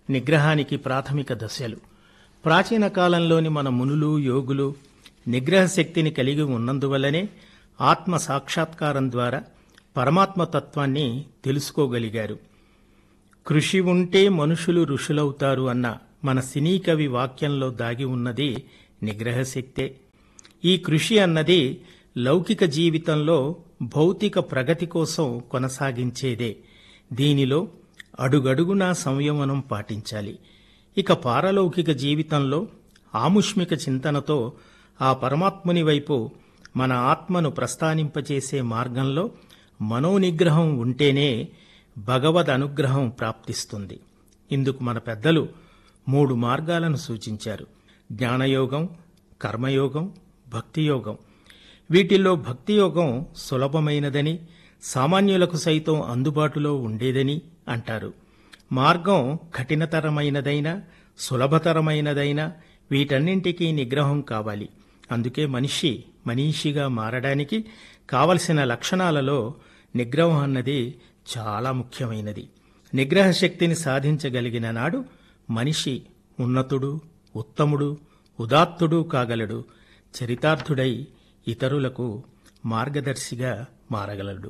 నిగ్రహానికి ప్రాథమిక దశలు ప్రాచీన కాలంలోని మన మునులు యోగులు నిగ్రహ శక్తిని కలిగి ఉన్నందువల్లనే ఆత్మ సాక్షాత్కారం ద్వారా పరమాత్మ తత్వాన్ని తెలుసుకోగలిగారు కృషి ఉంటే మనుషులు ఋషులవుతారు అన్న మన సినీ కవి వాక్యంలో దాగి ఉన్నది నిగ్రహశక్తే ఈ కృషి అన్నది లౌకిక జీవితంలో భౌతిక ప్రగతి కోసం కొనసాగించేదే దీనిలో అడుగడుగునా సంయమనం పాటించాలి ఇక పారలౌకిక జీవితంలో ఆముష్మిక చింతనతో ఆ పరమాత్ముని వైపు మన ఆత్మను ప్రస్థానింపచేసే మార్గంలో మనోనిగ్రహం ఉంటేనే భగవద్ అనుగ్రహం ప్రాప్తిస్తుంది ఇందుకు మన పెద్దలు మూడు మార్గాలను సూచించారు జ్ఞానయోగం కర్మయోగం భక్తియోగం వీటిల్లో భక్తియోగం సులభమైనదని సామాన్యులకు సైతం అందుబాటులో ఉండేదని అంటారు మార్గం కఠినతరమైనదైనా సులభతరమైనదైనా వీటన్నింటికీ నిగ్రహం కావాలి అందుకే మనిషి మనీషిగా మారడానికి కావలసిన లక్షణాలలో నిగ్రహం అన్నది చాలా ముఖ్యమైనది నిగ్రహ శక్తిని సాధించగలిగిన నాడు మనిషి ఉన్నతుడు ఉత్తముడు ఉదాత్తుడు కాగలడు చరితార్థుడై ఇతరులకు మార్గదర్శిగా మారగలడు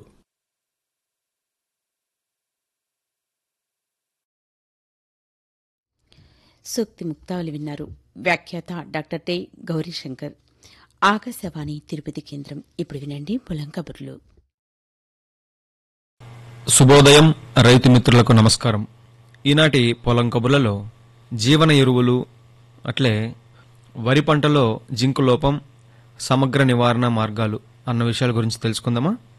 సూక్తి ముక్తావళి విన్నారు వ్యాఖ్యాత డాక్టర్ టే గౌరీశంకర్ ఆకాశవాణి తిరుపతి కేంద్రం ఇప్పుడు వినండి పొలం కబుర్లు శుభోదయం రైతు మిత్రులకు నమస్కారం ఈనాటి పొలం కబుర్లలో జీవన ఎరువులు అట్లే వరి పంటలో జింకు లోపం సమగ్ర నివారణ మార్గాలు అన్న విషయాల గురించి తెలుసుకుందామా